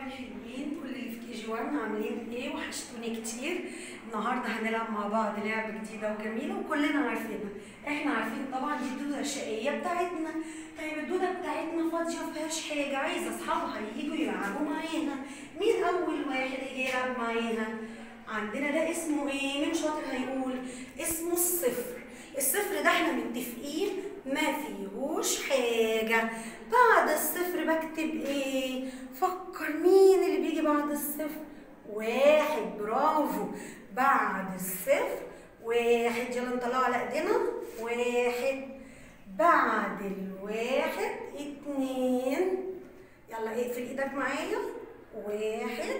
الحلوين كل اللي في كي جي 1 عاملين ايه وحشتوني كتير النهارده هنلعب مع بعض لعبه جديده وجميله وكلنا عارفينها احنا عارفين طبعا دي الدوده الشقيه بتاعتنا طيب الدوده بتاعتنا فاضيه مفيهاش حاجه عايزه اصحابها ييجوا يلعبوا معانا مين اول واحد يجي يلعب معانا عندنا ده اسمه ايه مين شاطر هيقول اسمه الصفر الصفر ده احنا متفقين ما فيهوش حاجة بعد الصفر بكتب ايه فكر مين اللي بيجي بعد الصفر واحد برافو بعد الصفر واحد يلا نطلعه على ايدينا واحد بعد الواحد اتنين يلا اقفل ايدك معايا واحد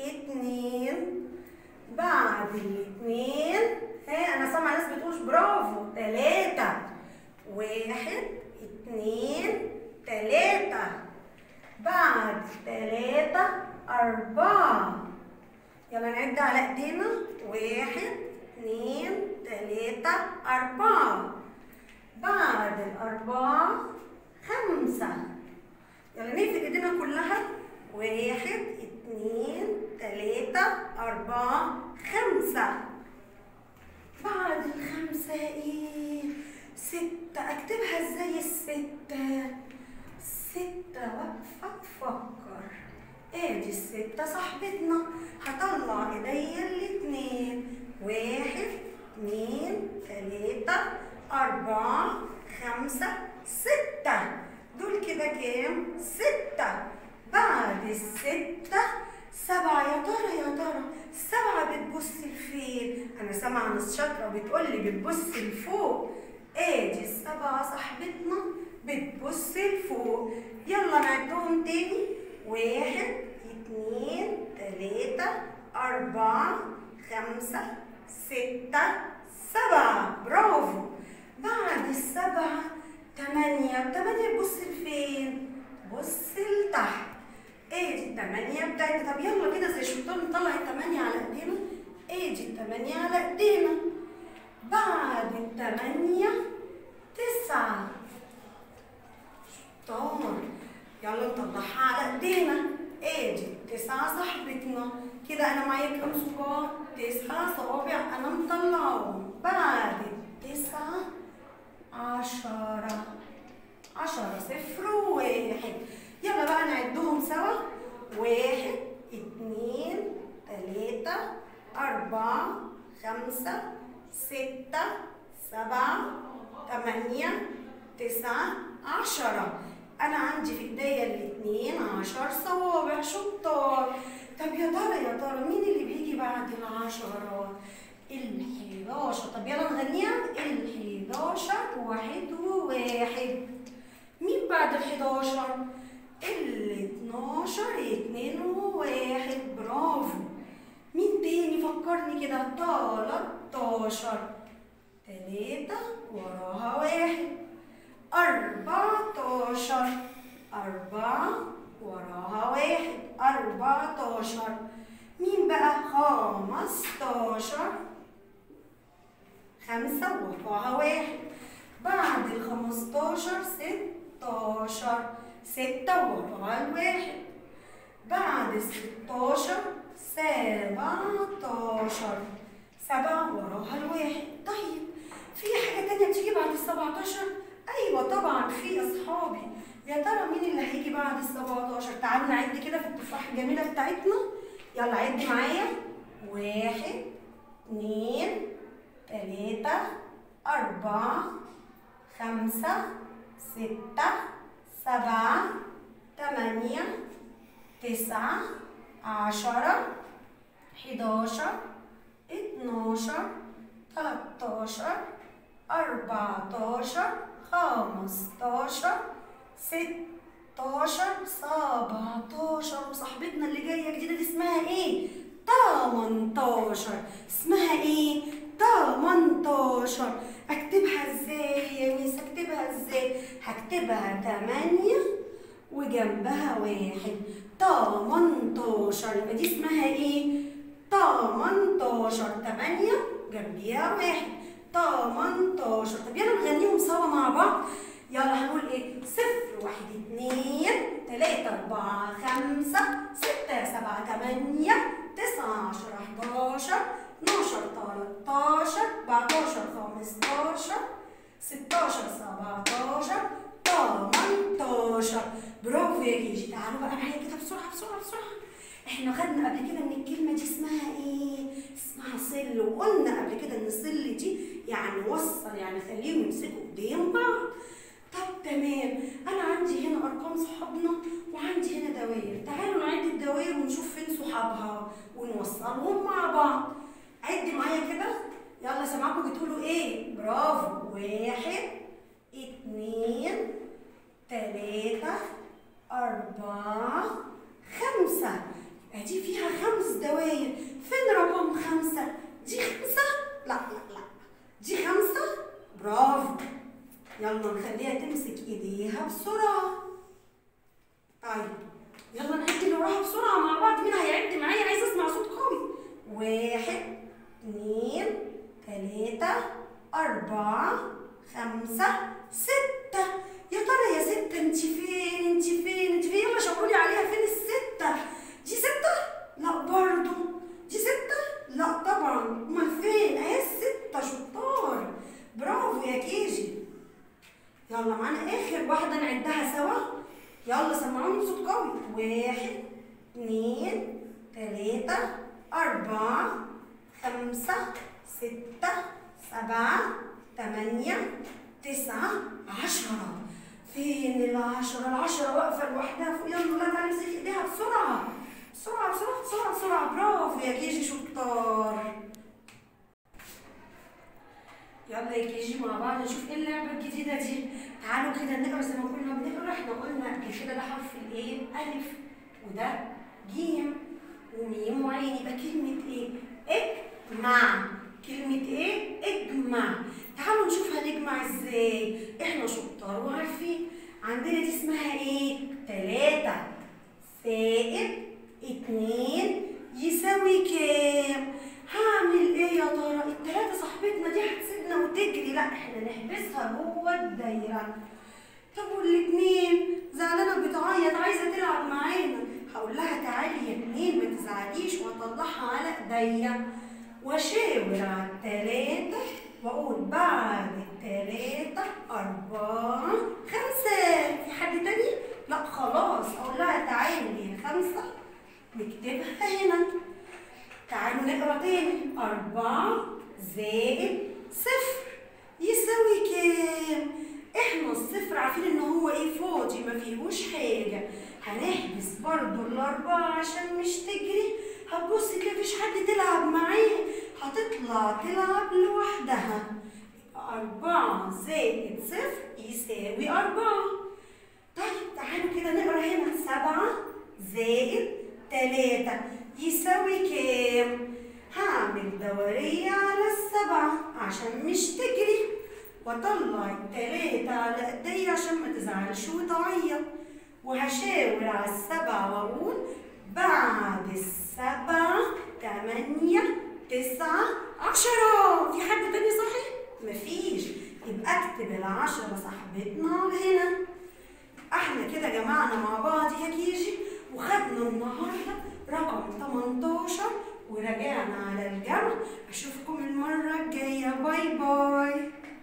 اتنين بعد الاتنين ها انا سامعه ناس بتقول برافو تلاتة واحد اتنين تلاتة بعد تلاتة أربعة يلا نعد على ايدينا واحد اتنين تلاتة أربعة بعد الأربعة خمسة يلا نقفل ايدينا كلها واحد اتنين تلاتة أربعة خمسة بعد الخمسة ايه ستة اكتبها ازاي الستة ستة واقفة تفكر ادي الستة صاحبتنا هطلع ايديا الاتنين واحد اتنين تلاتة أربعة خمسة ستة دول كده كام؟ ستة بعد الستة سبعة يا ترى يا ترى السبعة بتبص لفين؟ أنا سامعة ناس شاطرة بتقول لي بتبص لفوق ادي السبعة صاحبتنا بتبص لفوق يلا نعدهم تاني واحد اتنين تلاتة أربعة خمسة ستة سبعة برافو بعد السبعة تمانية التمانية تبص لفين؟ بص لتحت ادي التمانية بتاعتنا طب يلا كده زي الشيطان نطلع التمانية على ايدينا ادي التمانية على ايدينا بعد التمانية تسعة شطار يلا نطلعها على ايدينا ادي تسعة صاحبتنا كده انا معايا كام صباع تسعة صوابع انا مطلعهم بعد التسعة عشرة عشرة صفر وواحد يلا بقى نعدهم سوا واحد اتنين تلاتة أربعة خمسة ستة سبعة تمانية تسعة عشرة أنا عندي في إيديا الاتنين عشر صوابع شطار طب يا ترى يا ترى مين اللي بيجي بعد العشرة؟ الحداشر طب يلا نغنيها الحداشر واحد وواحد مين بعد الحداشر؟ الاتناشر اتنين وواحد برافو مين تاني فكرني كده تلاتاشر تلاتة وراها واحد أربعتاشر أربعة وراها واحد أربعتاشر مين بقى خمستاشر خمسة وراها واحد بعد الخمستاشر ستاشر ستة وراها الواحد بعد الستاشر سبعتاشر سبعة وراها الواحد طيب في حاجة تانية بتيجي بعد السبعتاشر؟ أيوة طبعا في أصحابي يا ترى مين اللي هيجي بعد السبعتاشر؟ تعالوا نعد كده في التفاحة الجميلة بتاعتنا يلا عد معايا واحد اتنين تلاتة أربعة خمسة ستة سبعة تمانية تسعة عشرة حداشر اتناشر تلاتاشر أربعتاشر خمستاشر ستاشر سبعتاشر وصاحبتنا اللي جاية جديدة دي اسمها ايه؟ تمنتاشر اسمها ايه؟ تمنتاشر اكتبها ازاي يا ميس اكتبها ازاي؟ هكتبها تمانية وجنبها واحد تمنتاشر يبقى دي اسمها ايه؟ تمنتاشر تمانية جنبيها واحد تمنتاشر طب يلا نغنيهم سوا مع بعض يلا هنقول ايه؟ صفر واحد اتنين تلاتة أربعة خمسة ستة ستة سبعة تمانية تسعة عشرة حداشر اتناشر تلاتاشر أربعتاشر خمستاشر ستاشر سبعتاشر تمنتاشر برافو يا كيجي تعالوا بقى معايا كده بسرعة بسرعة بسرعة احنا خدنا قبل كده ان الكلمة دي اسمها ايه؟ اسمها صل وقلنا قبل كده ان الصل دي يعني وصل يعني خليهم يمسكوا ايديهم بعض طب تمام انا عندي هنا ارقام صحابنا وعندي هنا دوائر تعالوا نعد الدوائر ونشوف فين صحابها ونوصلهم مع بعض عد معايا كده يلا سامعكم بتقولوا ايه برافو واحد اتنين تلاتة أربعة خمسة ادي فيها خمس دوائر فين رقم خمسة دي خمسة لا لا لا دي خمسة برافو يلا نخليها تمسك ايديها بسرعة طيب يلا نعد اللي وراها بسرعة مع بعض مين هيعد معايا عايزة اسمع صوت قوي واحد اتنين تلاتة أربعة خمسة ستة يا ترى يا ستة انت فين انت فين انت فين يلا شاورولي عليها فين الستة دي ستة لا برضو دي ستة لا طبعا امال فين اهي الستة شطار برافو يا كيجي يلا معانا اخر واحدة نعدها سوا يلا سمعوني بصوت قوي واحد اتنين تلاتة أربعة خمسة ستة سبعة تمانية تسعة عشرة فين العشرة؟ العشرة واقفة لوحدها فوق يلا لا تعالي امسكي ايديها بسرعة بسرعة بسرعة بسرعة بسرعة برافو يا كيجي شطار يلا يا كيجي مع بعض نشوف ايه اللعبة الجديدة دي تعالوا كده نقرا زي ما كنا بنقرا احنا قلنا قبل كده ده حرف الايه ألف وده جيم وميم وعين يبقى كلمة ايه؟ اجمع كلمة ايه؟ اجمع تعالوا نشوف هنجمع ازاي احنا شطار وعارفين عندنا دي اسمها ايه؟ تلاتة زائد اتنين يساوي كام؟ هعمل ايه يا ترى؟ التلاتة صاحبتنا دي هتسيبنا وتجري لا احنا نحبسها جوه الدايرة طب والاتنين زعلانة بتعيط عايزة تلعب معانا هقول لها تعالي يا اتنين ما تزعليش واطلعها على ايديا واشاور على التلاتة واقول بعد التلاتة أربعة خمسة في حد تاني؟ لا خلاص اقول لها تعالي يا خمسة نكتبها هنا تعالوا نقرا تاني أربعة زائد صفر يساوي كام؟ احنا الصفر عارفين ان هو ايه فاضي ما فيهوش حاجة هنحبس برضو الأربعة عشان مش تجري هتبص كده مفيش حد تلعب معاه هتطلع تلعب لوحدها أربعة زائد صفر يساوي أربعة طيب تعالوا كده نقرا هنا سبعة زائد تلاتة يساوي كام؟ هعمل دورية على السبعة عشان مش تجري واطلع التلاتة على ايديا عشان ما تزعلش وتعيط وهشاور على السبعة واقول بعد السبعة تمانية تسعة عشرة في حد تاني صحي؟ مفيش يبقى اكتب العشرة صاحبتنا هنا احنا كده جمعنا مع بعض يا كيجي وخدنا النهارده رقم 18 ورجعنا على الجمع اشوفكم المره الجايه باي باي